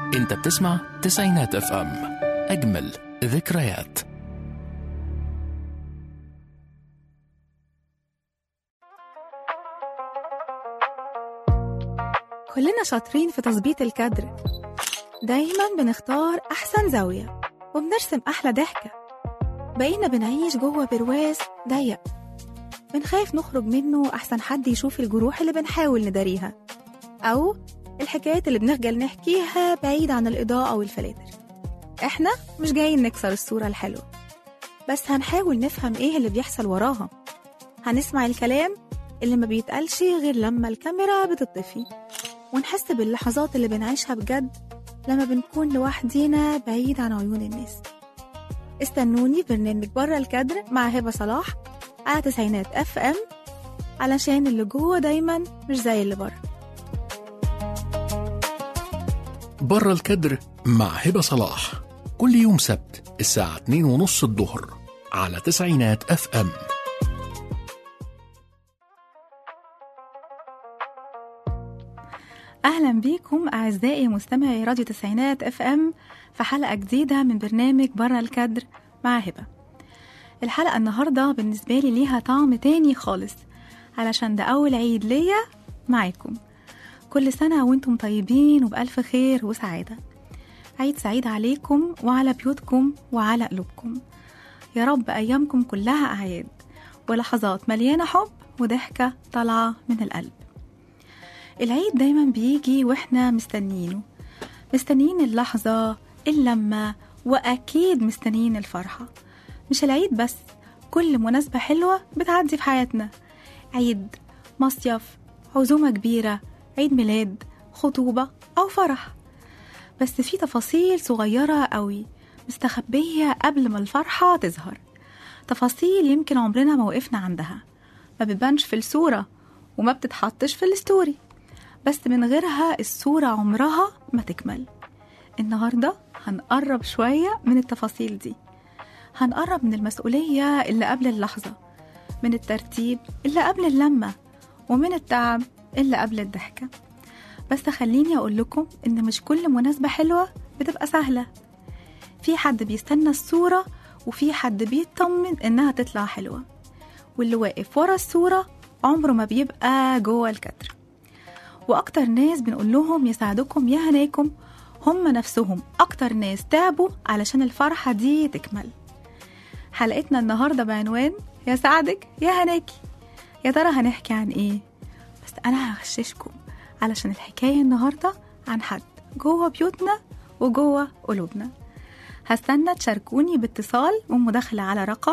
انت بتسمع تسعينات اف ام اجمل ذكريات كلنا شاطرين في تظبيط الكادر دايما بنختار أحسن زاوية وبنرسم أحلى ضحكة بقينا بنعيش جوه برواز ضيق بنخاف نخرج منه أحسن حد يشوف الجروح اللي بنحاول نداريها أو الحكايات اللي بنخجل نحكيها بعيد عن الإضاءة والفلاتر إحنا مش جايين نكسر الصورة الحلوة بس هنحاول نفهم إيه اللي بيحصل وراها هنسمع الكلام اللي ما بيتقالش غير لما الكاميرا بتطفي ونحس باللحظات اللي بنعيشها بجد لما بنكون لوحدينا بعيد عن عيون الناس استنوني في برنامج بره الكادر مع هبة صلاح على تسعينات اف ام علشان اللي جوه دايما مش زي اللي بره بره الكدر مع هبة صلاح كل يوم سبت الساعة 2 ونص الظهر على تسعينات اف ام اهلا بيكم اعزائي مستمعي راديو تسعينات اف ام في حلقه جديده من برنامج بره الكادر مع هبه الحلقه النهارده بالنسبه لي ليها طعم تاني خالص علشان ده اول عيد ليا معاكم كل سنه وانتم طيبين وبالف خير وسعاده عيد سعيد عليكم وعلى بيوتكم وعلى قلوبكم يا رب ايامكم كلها اعياد ولحظات مليانه حب وضحكه طالعه من القلب العيد دايما بيجي واحنا مستنيينه مستنيين اللحظة اللمة وأكيد مستنيين الفرحة مش العيد بس كل مناسبة حلوة بتعدي في حياتنا عيد مصيف عزومة كبيرة عيد ميلاد خطوبة أو فرح بس في تفاصيل صغيرة قوي مستخبية قبل ما الفرحة تظهر تفاصيل يمكن عمرنا ما وقفنا عندها ما بتبانش في الصورة وما بتتحطش في الستوري بس من غيرها الصورة عمرها ما تكمل النهاردة هنقرب شوية من التفاصيل دي هنقرب من المسؤولية اللي قبل اللحظة من الترتيب اللي قبل اللمة ومن التعب اللي قبل الضحكة بس خليني أقول لكم إن مش كل مناسبة حلوة بتبقى سهلة في حد بيستنى الصورة وفي حد بيطمن إنها تطلع حلوة واللي واقف ورا الصورة عمره ما بيبقى جوه الكادر واكتر ناس بنقول لهم يساعدكم يا هناكم هم نفسهم اكتر ناس تعبوا علشان الفرحة دي تكمل حلقتنا النهاردة بعنوان يا سعدك يا هناكي يا ترى هنحكي عن ايه بس انا هغششكم علشان الحكاية النهاردة عن حد جوه بيوتنا وجوه قلوبنا هستنى تشاركوني باتصال ومداخلة على رقم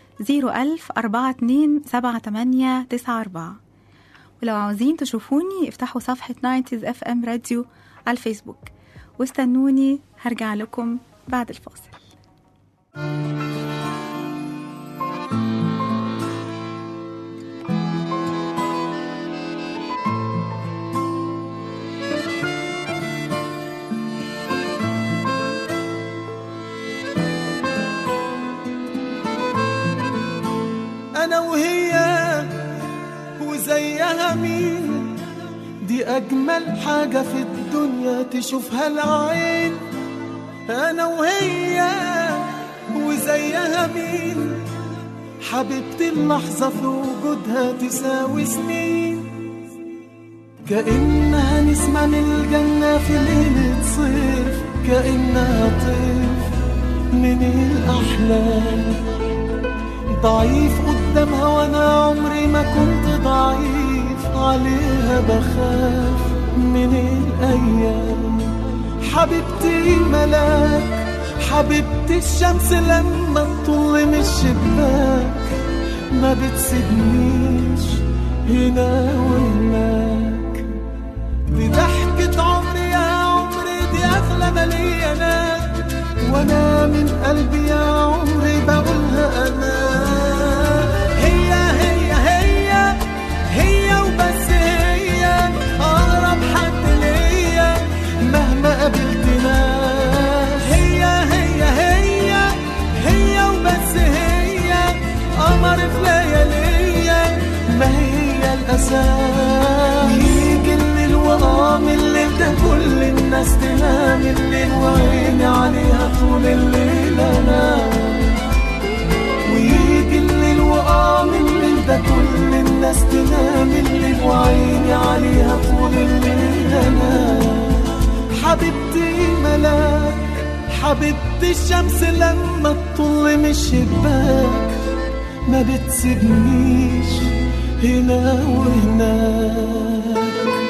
01000 42 78 94 ولو عاوزين تشوفوني افتحوا صفحة 90s اف ام راديو على الفيسبوك واستنوني هرجع لكم بعد الفاصل أنا وهي وزيها مين دي أجمل حاجة في الدنيا تشوفها العين أنا وهي وزيها مين حبيبتي اللحظة في وجودها تساوي سنين كأنها نسمة من الجنة في ليلة صيف كأنها طيف من الأحلام ضعيف قدامها وانا عمري ما كنت ضعيف عليها بخاف من الايام حبيبتي ملاك حبيبتي الشمس لما تطل من الشباك ما بتسيبنيش هنا وهناك دي ضحكة عمري يا عمري دي أغلى ما ليا أنا وأنا من قلبي يا عمري بقولها أنا هي هي هي هي وبس هي أقرب حد ليا مهما قابلت ناس هي هي هي هي وبس هي قمر في لياليا ما هي الأساس يجي الليل وقام الليل ده كل الناس تنام الليل وعيني عليها طول الليل انام ويجي الليل وقام الليل ده كل الناس تنام الليل وعيني عليها طول الليل انام حبيبتي ملاك حبيبتي الشمس لما تطل من الشباك ما بتسيبنيش هنا وهناك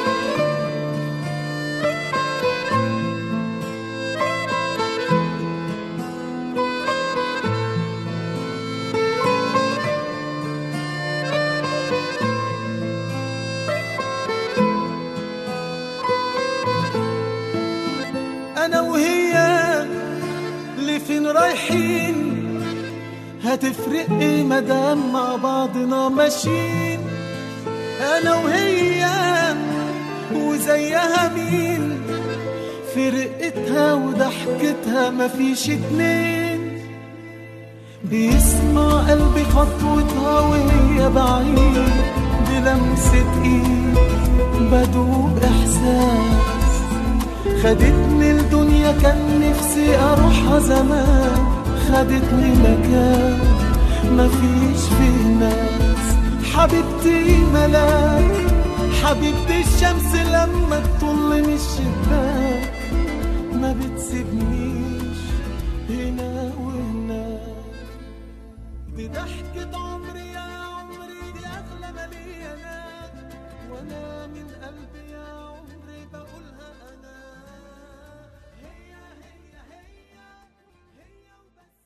انا وهي لفين رايحين هتفرق ايه مدام مع بعضنا ماشيين انا وهي وزيها مين في رقتها وضحكتها مفيش اتنين بيسمع قلبي خطوتها وهي بعيد بلمسة ايد بدوب احساس خدتني الدنيا كان نفسي اروحها زمان خدتني مكان مفيش فيه ناس حبيبتي ملاك حبيبتي الشمس لما تطل من الشباك ما بتسيبنيش هنا وهناك دي ضحكة عمري يا عمري دي أغلى مليانات وأنا من قلبي يا عمري بقولها أنا هي هي هي هي وبس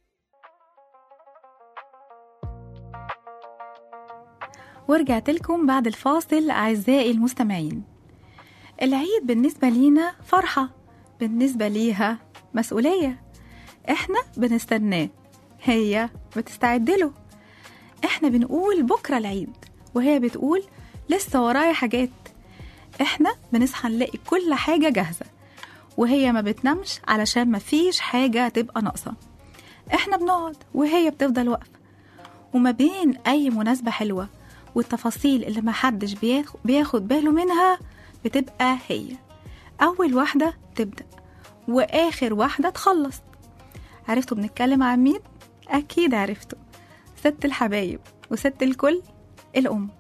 ورجعت لكم بعد الفاصل أعزائي المستمعين العيد بالنسبة لينا فرحة بالنسبة ليها مسؤولية احنا بنستناه هي بتستعد له احنا بنقول بكرة العيد وهي بتقول لسه ورايا حاجات احنا بنصحى نلاقي كل حاجة جاهزة وهي ما بتنامش علشان ما فيش حاجة تبقى ناقصة احنا بنقعد وهي بتفضل واقفة وما بين أي مناسبة حلوة والتفاصيل اللي محدش بياخ- بياخد باله منها بتبقى هي أول واحدة تبدأ وآخر واحدة تخلص عرفتوا بنتكلم عن مين؟ أكيد عرفتوا ست الحبايب وست الكل الأم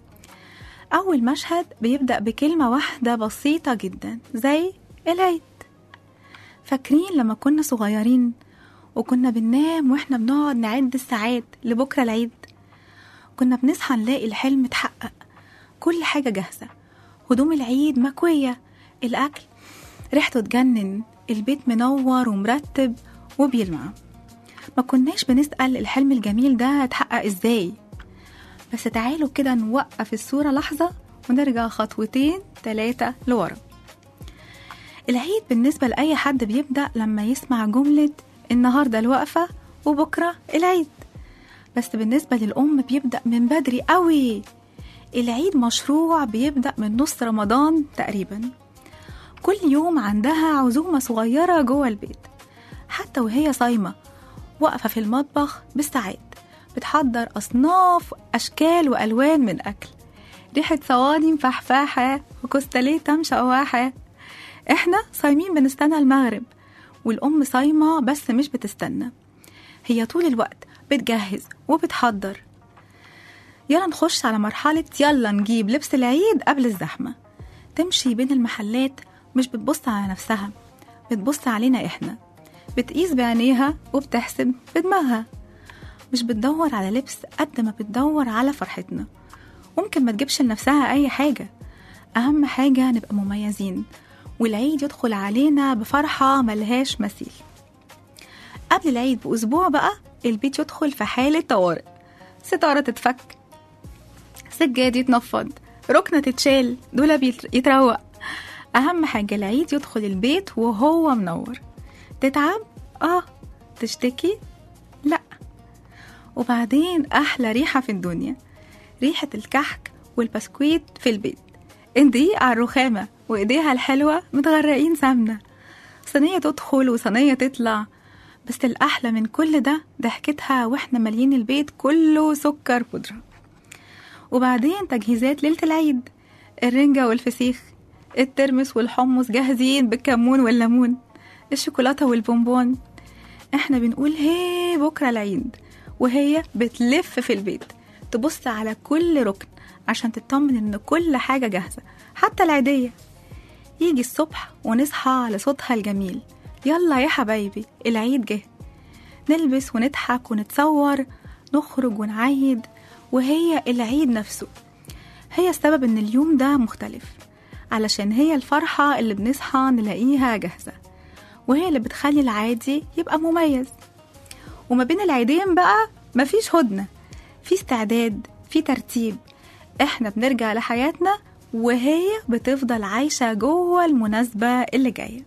أول مشهد بيبدأ بكلمة واحدة بسيطة جدا زي العيد فاكرين لما كنا صغيرين وكنا بننام واحنا بنقعد نعد الساعات لبكرة العيد كنا بنصحى نلاقي الحلم اتحقق كل حاجة جاهزة هدوم العيد مكوية الأكل ريحته تجنن البيت منور ومرتب وبيلمع ما كناش بنسأل الحلم الجميل ده اتحقق ازاي بس تعالوا كده نوقف الصورة لحظة ونرجع خطوتين تلاتة لورا العيد بالنسبة لأي حد بيبدأ لما يسمع جملة النهاردة الوقفة وبكرة العيد بس بالنسبة للأم بيبدأ من بدري قوي العيد مشروع بيبدأ من نص رمضان تقريبا كل يوم عندها عزومة صغيرة جوه البيت حتى وهي صايمة واقفة في المطبخ بالساعات بتحضر أصناف أشكال وألوان من أكل ريحة صواني مفحفاحة وكوستاليتا مشوحة احنا صايمين بنستنى المغرب والأم صايمة بس مش بتستنى هي طول الوقت بتجهز وبتحضر يلا نخش على مرحلة يلا نجيب لبس العيد قبل الزحمة تمشي بين المحلات مش بتبص على نفسها بتبص علينا احنا بتقيس بعينيها وبتحسب بدماغها مش بتدور على لبس قد ما بتدور على فرحتنا ممكن ما تجيبش لنفسها أي حاجة أهم حاجة نبقى مميزين والعيد يدخل علينا بفرحة ملهاش مثيل قبل العيد بأسبوع بقى البيت يدخل في حالة طوارئ ستارة تتفك سجاد يتنفض ركنة تتشال دولاب يت- يتروق أهم حاجة العيد يدخل البيت وهو منور تتعب؟ آه تشتكي؟ لأ وبعدين أحلى ريحة في الدنيا ريحة الكحك والبسكويت في البيت الدقيق على الرخامة وإيديها الحلوة متغرقين سمنة صينية تدخل وصينية تطلع بس الأحلى من كل ده ضحكتها وإحنا مالين البيت كله سكر بودرة وبعدين تجهيزات ليلة العيد الرنجة والفسيخ الترمس والحمص جاهزين بالكمون والليمون الشوكولاتة والبونبون احنا بنقول هي بكرة العيد وهي بتلف في البيت تبص على كل ركن عشان تطمن ان كل حاجة جاهزة حتى العيدية يجي الصبح ونصحى على صوتها الجميل يلا يا حبايبي العيد جه نلبس ونضحك ونتصور نخرج ونعيد وهي العيد نفسه هي السبب ان اليوم ده مختلف علشان هي الفرحة اللي بنصحى نلاقيها جاهزة وهي اللي بتخلي العادي يبقى مميز وما بين العيدين بقى مفيش هدنة في استعداد في ترتيب احنا بنرجع لحياتنا وهي بتفضل عايشة جوه المناسبة اللي جاية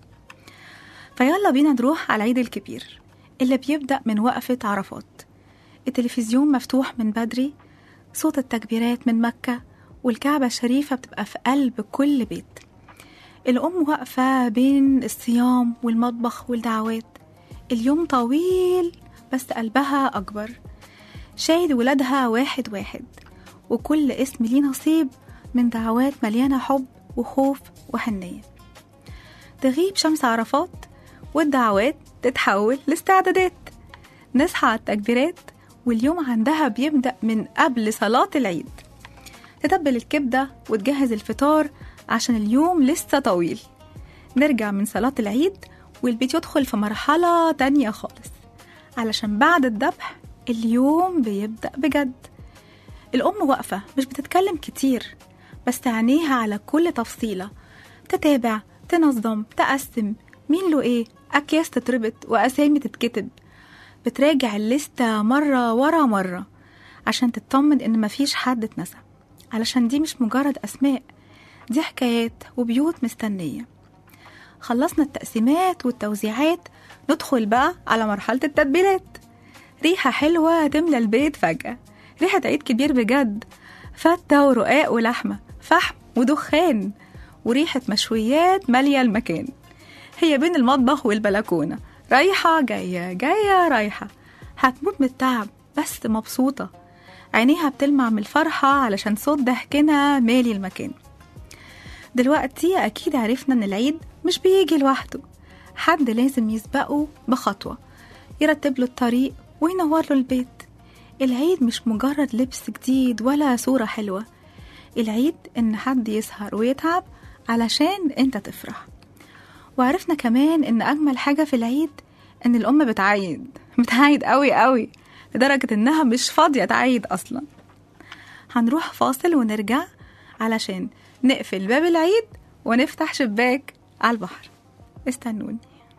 فيلا بينا نروح على العيد الكبير اللي بيبدأ من وقفة عرفات التلفزيون مفتوح من بدري صوت التكبيرات من مكة والكعبة الشريفة بتبقى في قلب كل بيت الأم واقفة بين الصيام والمطبخ والدعوات اليوم طويل بس قلبها أكبر شايل ولادها واحد واحد وكل اسم ليه نصيب من دعوات مليانة حب وخوف وحنية تغيب شمس عرفات والدعوات تتحول لاستعدادات نصحى على التكبيرات واليوم عندها بيبدأ من قبل صلاة العيد تتبل الكبدة وتجهز الفطار عشان اليوم لسه طويل نرجع من صلاة العيد والبيت يدخل في مرحلة تانية خالص علشان بعد الذبح اليوم بيبدأ بجد الأم واقفة مش بتتكلم كتير بس عينيها على كل تفصيلة تتابع تنظم تقسم مين له ايه أكياس تتربط وأسامي تتكتب بتراجع الليستة مرة ورا مرة عشان تطمن إن مفيش حد اتنسى علشان دي مش مجرد أسماء دي حكايات وبيوت مستنية خلصنا التقسيمات والتوزيعات ندخل بقى على مرحلة التتبيلات ريحة حلوة تملى البيت فجأة ريحة عيد كبير بجد فتة ورقاق ولحمة فحم ودخان وريحة مشويات مالية المكان هي بين المطبخ والبلكونة رايحة جاية جاية رايحة هتموت من التعب بس مبسوطة عينيها بتلمع من الفرحة علشان صوت ضحكنا مالي المكان دلوقتي أكيد عرفنا إن العيد مش بيجي لوحده حد لازم يسبقه بخطوة يرتب له الطريق وينور له البيت العيد مش مجرد لبس جديد ولا صورة حلوة العيد إن حد يسهر ويتعب علشان انت تفرح وعرفنا كمان إن أجمل حاجة في العيد إن الأم بتعيد بتعيد قوي قوي لدرجة إنها مش فاضية تعيد أصلا هنروح فاصل ونرجع علشان نقفل باب العيد ونفتح شباك على البحر استنوني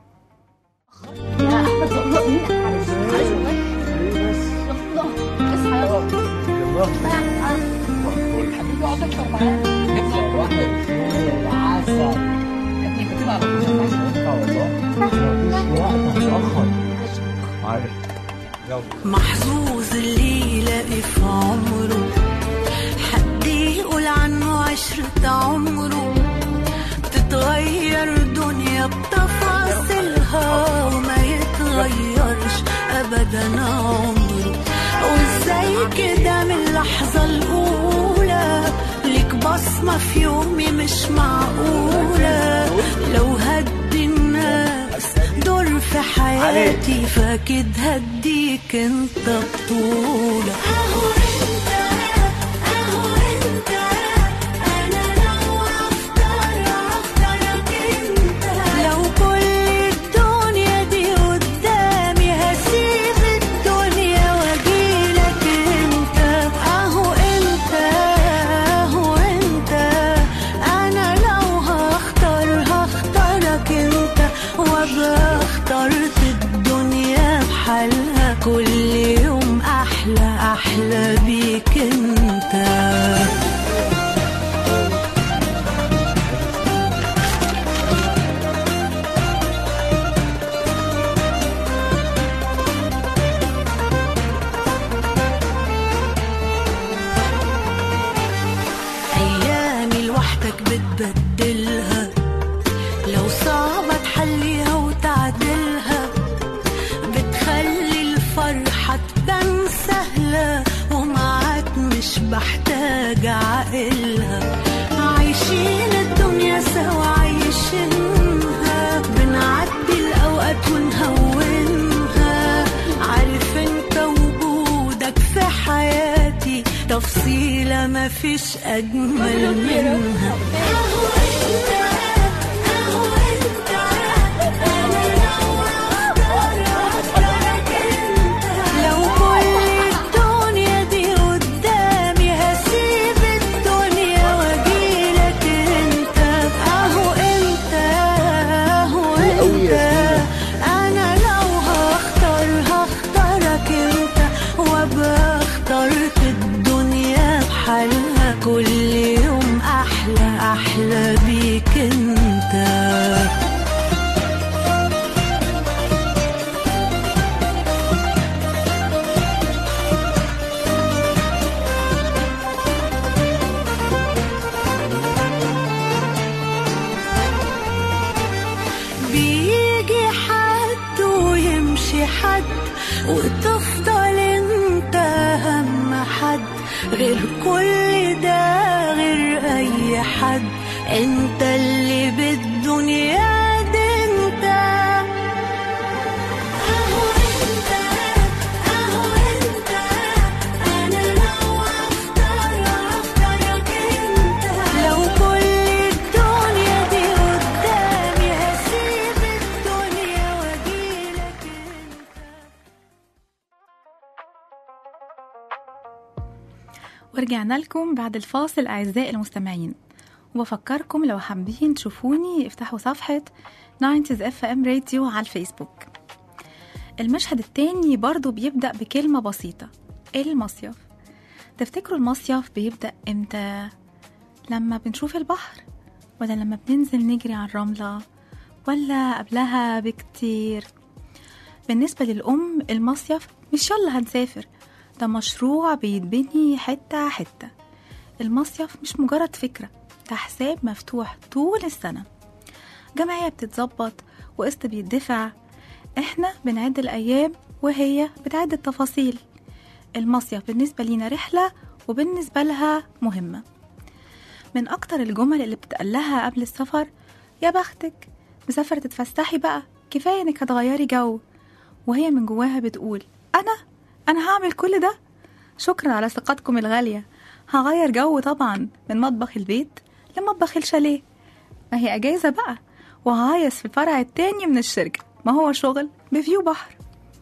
محظوظ اللي يلاقي في عمره حد يقول عنه عشرة عمره تتغير دنيا بتفاصيلها وما يتغيرش أبدا عمره وازاي كده من اللحظة الأولى ليك بصمة في يومي مش معقولة لو هدي الناس دور في حياتي فاكيد هديك انت بطولة اهو انت اهو انت انا لو اختار اختارك انت لو كل الدنيا دي قدامي هسيب الدنيا واجيلك انت اهو انت اهو انت انا لو هختار هختارك انت وابقى اخترت الدنيا بحالها كل يوم احلى احلى بيك انت أيامي لوحدك بتبدلها لو صعبة تحليها وتعدلها بتخلي الفرحة تبان سهلة ومعاك مش بحتاج عقلها عايشين الدنيا سوا عايشينها بنعدي الأوقات ونهونها عارف انت وجودك في حياتي تفصيلة مفيش أجمل منها أهو انت أهو انت أنا لو أقدر أختارك انت لو كل الدنيا دي قدامي هسيب الدنيا واجيلك انت اهو انت اهو انت انا لو هختار هختارك انت وابقى اخترت الدنيا بحالها كل يوم احلى احلى بيك انت بيجي حد ويمشي حد وتفضل انت اهم حد غير كل ده غير اي حد انت اللي بالدنيا دي انت اهو انت اهو انت انا لو اختار اختارك انت لو كل الدنيا دي قدامي هسيب الدنيا واجيلك انت ورجعنا لكم بعد الفاصل أعزائي المستمعين وبفكركم لو حابين تشوفوني افتحوا صفحة 90s اف ام راديو على الفيسبوك المشهد التاني برضو بيبدأ بكلمة بسيطة المصيف تفتكروا المصيف بيبدأ امتى؟ لما بنشوف البحر ولا لما بننزل نجري على الرملة ولا قبلها بكتير بالنسبة للأم المصيف مش يلا هنسافر ده مشروع بيتبني حتة حتة المصيف مش مجرد فكرة ده حساب مفتوح طول السنة جمعية بتتظبط وقسط بيدفع احنا بنعد الأيام وهي بتعد التفاصيل المصيف بالنسبة لينا رحلة وبالنسبة لها مهمة من أكتر الجمل اللي بتتقالها قبل السفر يا بختك مسافرة تتفسحي بقى كفاية انك هتغيري جو وهي من جواها بتقول أنا أنا هعمل كل ده شكرا على ثقتكم الغالية هغير جو طبعا من مطبخ البيت لمطبخ الشاليه ما هي أجازة بقى وهايس في الفرع التاني من الشركة ما هو شغل بفيو بحر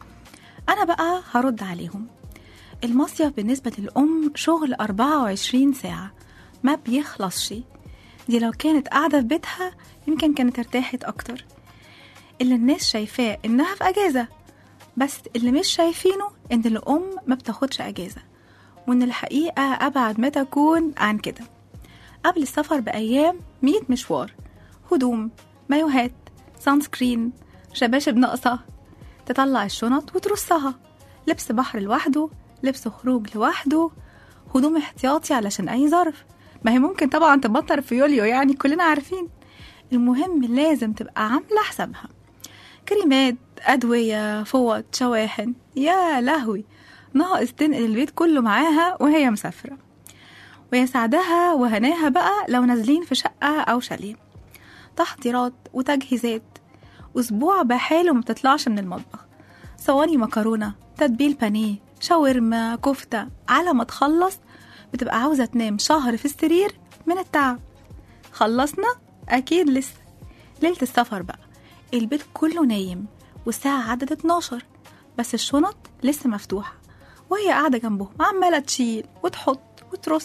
أنا بقى هرد عليهم المصيف بالنسبة للأم شغل 24 ساعة ما بيخلصش دي لو كانت قاعدة في بيتها يمكن كانت ارتاحت أكتر اللي الناس شايفاه إنها في أجازة بس اللي مش شايفينه إن الأم ما بتاخدش أجازة وإن الحقيقة أبعد ما تكون عن كده قبل السفر بأيام مية مشوار هدوم مايوهات سان سكرين شباشب ناقصة تطلع الشنط وترصها لبس بحر لوحده لبس خروج لوحده هدوم احتياطي علشان أي ظرف ما هي ممكن طبعا تبطر في يوليو يعني كلنا عارفين المهم لازم تبقى عاملة حسابها كريمات أدوية فوط شواحن يا لهوي ناقص تنقل البيت كله معاها وهي مسافرة ويا سعدها وهناها بقى لو نازلين في شقة أو شاليه تحضيرات وتجهيزات أسبوع بحاله ما بتطلعش من المطبخ صواني مكرونة تتبيل بانيه شاورما كفتة على ما تخلص بتبقى عاوزة تنام شهر في السرير من التعب خلصنا؟ أكيد لسه ليلة السفر بقى البيت كله نايم والساعة عدت 12 بس الشنط لسه مفتوحة وهي قاعدة جنبهم عمالة تشيل وتحط وترص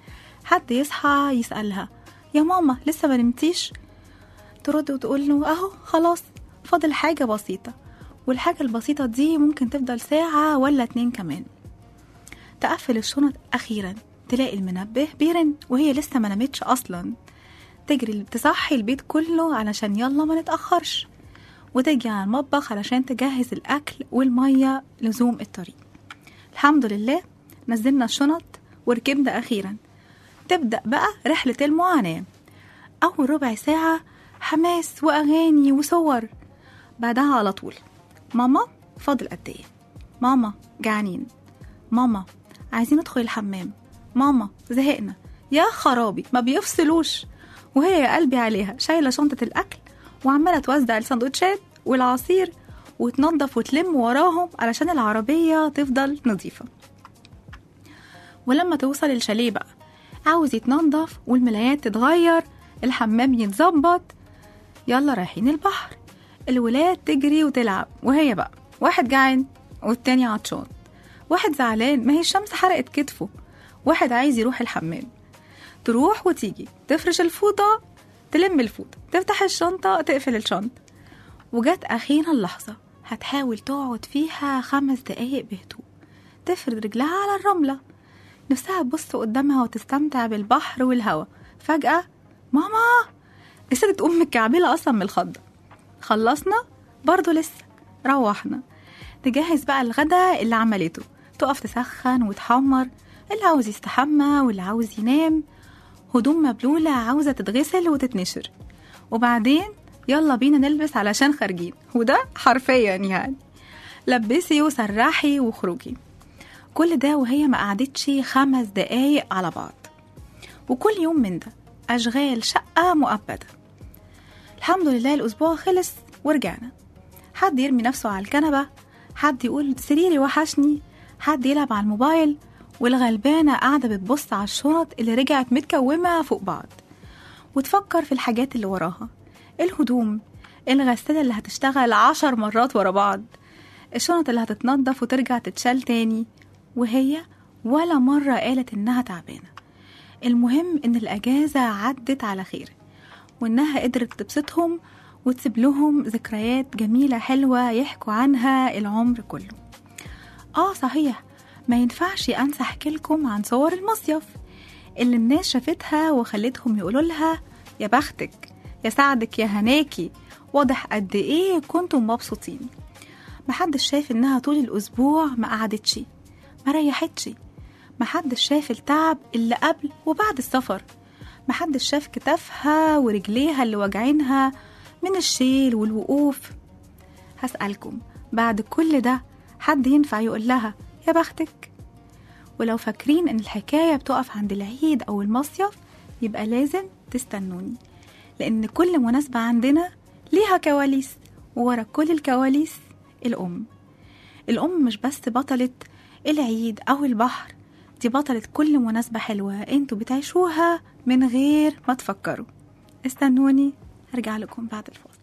حد يصحى يسألها يا ماما لسه ما نمتيش ترد وتقول له اهو خلاص فاضل حاجة بسيطة والحاجة البسيطة دي ممكن تفضل ساعة ولا اتنين كمان تقفل الشنط أخيرا تلاقي المنبه بيرن وهي لسه ما نامتش أصلا تجري تصحي البيت كله علشان يلا ما نتأخرش وتجي على المطبخ علشان تجهز الأكل والمية لزوم الطريق الحمد لله نزلنا الشنط وركبنا أخيرا تبدأ بقى رحلة المعاناة أول ربع ساعة حماس وأغاني وصور بعدها على طول ماما فاضل قد ايه ماما جعانين ماما عايزين ندخل الحمام ماما زهقنا يا خرابي ما بيفصلوش وهي يا قلبي عليها شايلة شنطة الأكل وعمالة توزع السندوتشات والعصير وتنظف وتلم وراهم علشان العربية تفضل نظيفة ولما توصل الشاليه بقى عاوز يتنضف والملايات تتغير الحمام يتظبط يلا رايحين البحر الولاد تجري وتلعب وهي بقى واحد جعان والتاني عطشان واحد زعلان ما هي الشمس حرقت كتفه واحد عايز يروح الحمام تروح وتيجي تفرش الفوطة تلم الفوطة تفتح الشنطة تقفل الشنطة وجت أخيرا اللحظة هتحاول تقعد فيها خمس دقايق بهدوء تفرد رجلها على الرملة نفسها تبص قدامها وتستمتع بالبحر والهوا فجأة ماما لسه تقوم متكعبلة أصلا من الخضة خلصنا برضه لسه روحنا تجهز بقى الغدا اللي عملته تقف تسخن وتحمر اللي عاوز يستحمى واللي عاوز ينام هدوم مبلولة عاوزة تتغسل وتتنشر وبعدين يلا بينا نلبس علشان خارجين وده حرفيا يعني لبسي وسرحي وخروجي كل ده وهي ما قعدتش خمس دقايق على بعض وكل يوم من ده أشغال شقة مؤبدة الحمد لله الأسبوع خلص ورجعنا حد يرمي نفسه على الكنبة حد يقول سريري وحشني حد يلعب على الموبايل والغلبانة قاعدة بتبص على الشنط اللي رجعت متكومة فوق بعض وتفكر في الحاجات اللي وراها الهدوم الغسالة اللي هتشتغل عشر مرات ورا بعض الشنط اللي هتتنضف وترجع تتشال تاني وهي ولا مرة قالت إنها تعبانة المهم إن الأجازة عدت على خير وإنها قدرت تبسطهم وتسيب لهم ذكريات جميلة حلوة يحكوا عنها العمر كله آه صحيح ما ينفعش أنسى أحكي لكم عن صور المصيف اللي الناس شافتها وخلتهم يقولوا لها يا بختك يا سعدك يا هناكي واضح قد إيه كنتم مبسوطين محدش شاف إنها طول الأسبوع ما قعدتش ما ريحتش محدش شاف التعب اللي قبل وبعد السفر محدش شاف كتافها ورجليها اللي واجعينها من الشيل والوقوف هسألكم بعد كل ده حد ينفع يقول لها يا بختك ولو فاكرين ان الحكاية بتقف عند العيد او المصيف يبقى لازم تستنوني لان كل مناسبة عندنا ليها كواليس وورا كل الكواليس الأم الأم مش بس بطلة العيد أو البحر دي بطلة كل مناسبة حلوة انتوا بتعيشوها من غير ما تفكروا استنوني هرجع لكم بعد الفاصل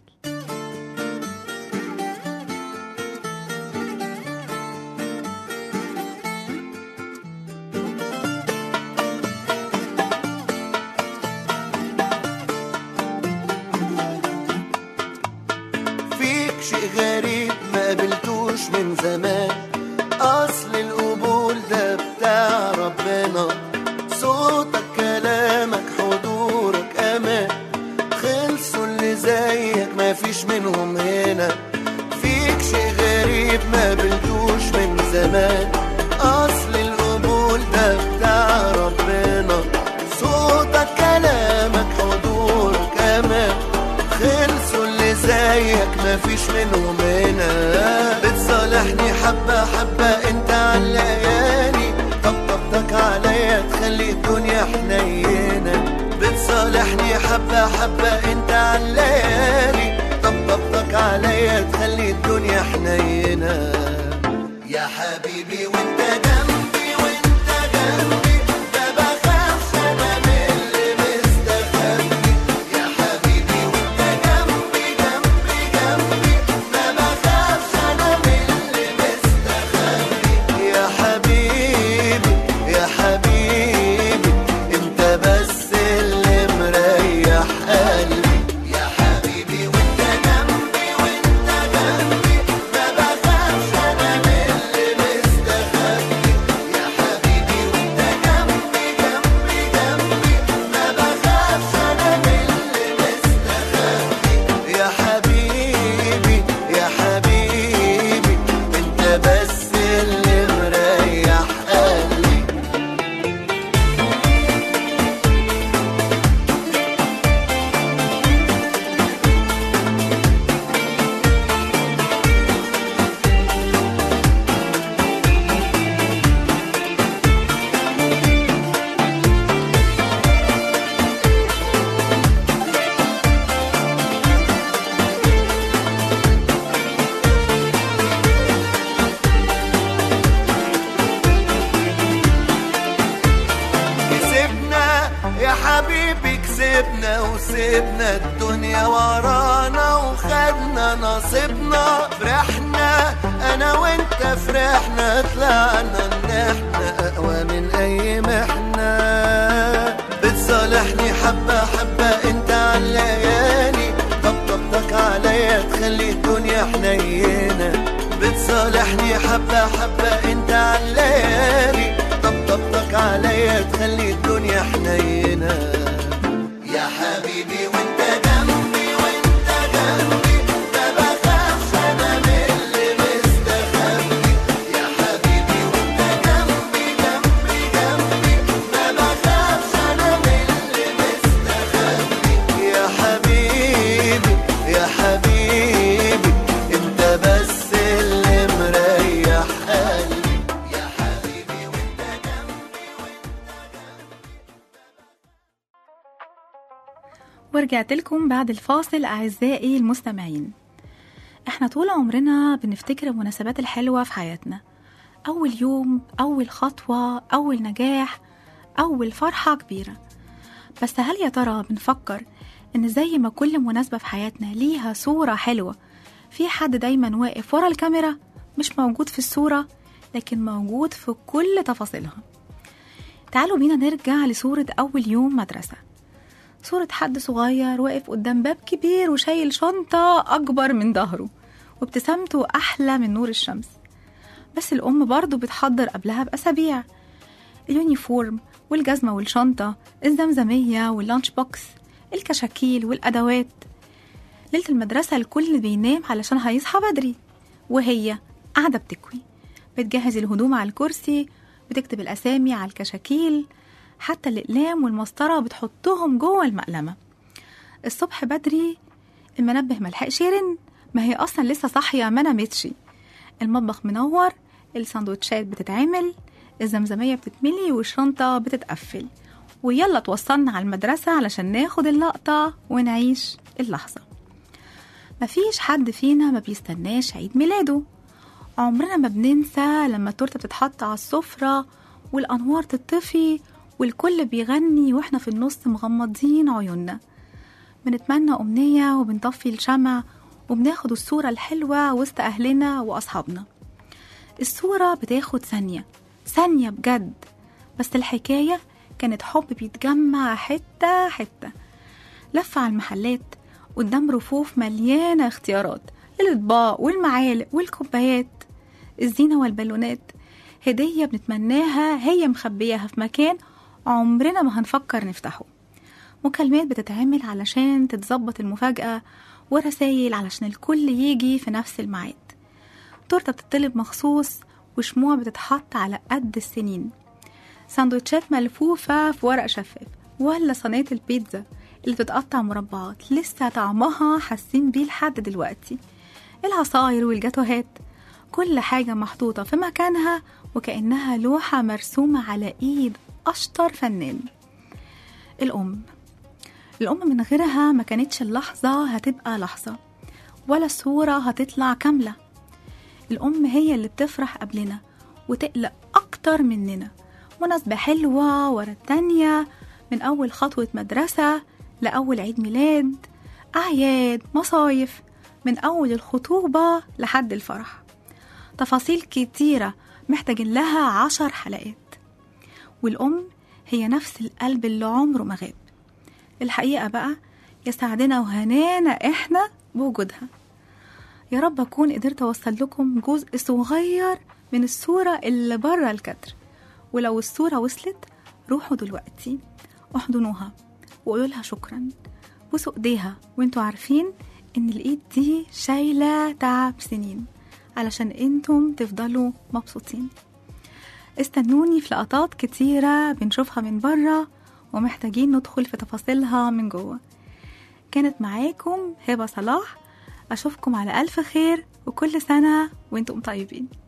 فيك شيء غريب ما قابلتوش من زمان اصل القبول ده بتاع ربنا صوتك كلامك حضورك امان خلصوا اللي زيك ما فيش منهم هنا فيك شيء غريب ما قابلتوش من زمان اصل القبول ده بتاع ربنا صوتك كلامك حضورك امان خلصوا اللي زيك مفيش منهم هنا بتصالحني حبة حبة انت علياني طبطبتك عليا تخلي الدنيا حنينة بتصالحني حبة حبة انت علياني طبطبتك عليا تخلي الدنيا حنينة يا حبيبي وانت جنبي وانت جنبي ما بخافش انا من اللي مستخبي يا حبيبي وانت جنبي جنبي جنبي ما بخافش انا من اللي مستخبي يا حبيبي يا حبيبي انت بس اللي مريح قلبي سيبنا الدنيا ورانا وخدنا نصيبنا فرحنا انا وانت فرحنا طلعنا ان احنا اقوى من اي محنة بتصالحني حبة حبة انت عالليالي طبطبتك عليا تخلي الدنيا حنينة بتصالحني حبة حبة انت عالليالي طبطبتك عليا تخلي الدنيا حنينة يا حبيبي وانت جنبي وانت جنبي ما بخافش انا من اللي مستخبي يا حبيبي وانت جنبي جنبي جنبي ما بخافش انا من اللي مستخبي يا حبيبي يا حبيبي انت بس اللي مريح قلبي يا حبيبي وانت جنبي ورجعت لكم بعد الفاصل أعزائي المستمعين احنا طول عمرنا بنفتكر المناسبات الحلوة في حياتنا أول يوم أول خطوة أول نجاح أول فرحة كبيرة بس هل يا ترى بنفكر إن زي ما كل مناسبة في حياتنا ليها صورة حلوة في حد دايما واقف ورا الكاميرا مش موجود في الصورة لكن موجود في كل تفاصيلها تعالوا بينا نرجع لصورة أول يوم مدرسة صورة حد صغير واقف قدام باب كبير وشايل شنطة أكبر من ظهره وابتسامته أحلى من نور الشمس بس الأم برضه بتحضر قبلها بأسابيع اليونيفورم والجزمة والشنطة الزمزمية واللانش بوكس الكشاكيل والأدوات ليلة المدرسة الكل بينام علشان هيصحى بدري وهي قاعدة بتكوي بتجهز الهدوم على الكرسي بتكتب الأسامي على الكشاكيل حتى الأقلام والمسطرة بتحطهم جوه المقلمة الصبح بدري المنبه ملحقش يرن ما هي أصلا لسه صاحية ما نامتش المطبخ منور السندوتشات بتتعمل الزمزمية بتتملي والشنطة بتتقفل ويلا توصلنا على المدرسة علشان ناخد اللقطة ونعيش اللحظة مفيش حد فينا ما بيستناش عيد ميلاده عمرنا ما بننسى لما التورتة بتتحط على السفرة والأنوار تطفي والكل بيغني واحنا في النص مغمضين عيوننا بنتمنى أمنية وبنطفي الشمع وبناخد الصورة الحلوة وسط أهلنا وأصحابنا الصورة بتاخد ثانية ثانية بجد بس الحكاية كانت حب بيتجمع حتة حتة لف على المحلات قدام رفوف مليانة اختيارات الأطباق والمعالق والكوبايات الزينة والبالونات هدية بنتمناها هي مخبياها في مكان عمرنا ما هنفكر نفتحه مكالمات بتتعمل علشان تتظبط المفاجأة ورسايل علشان الكل يجي في نفس الميعاد تورتة بتطلب مخصوص وشموع بتتحط على قد السنين سندوتشات ملفوفة في ورق شفاف ولا صينية البيتزا اللي بتتقطع مربعات لسه طعمها حاسين بيه لحد دلوقتي العصاير والجاتوهات كل حاجة محطوطة في مكانها وكأنها لوحة مرسومة على إيد أشطر فنان الأم الأم من غيرها ما كانتش اللحظة هتبقى لحظة ولا الصورة هتطلع كاملة الأم هي اللي بتفرح قبلنا وتقلق أكتر مننا مناسبة حلوة ورا التانية من أول خطوة مدرسة لأول عيد ميلاد أعياد مصايف من أول الخطوبة لحد الفرح تفاصيل كتيرة محتاجين لها عشر حلقات والأم هي نفس القلب اللي عمره ما غاب الحقيقة بقى يسعدنا وهنانا إحنا بوجودها يا رب أكون قدرت أوصل لكم جزء صغير من الصورة اللي بره الكادر ولو الصورة وصلت روحوا دلوقتي احضنوها وقولوا لها شكرا بوسوا ايديها وانتوا عارفين ان الايد دي شايلة تعب سنين علشان انتم تفضلوا مبسوطين استنوني في لقطات كتيرة بنشوفها من بره ومحتاجين ندخل في تفاصيلها من جوه كانت معاكم هبة صلاح أشوفكم على ألف خير وكل سنة وانتم طيبين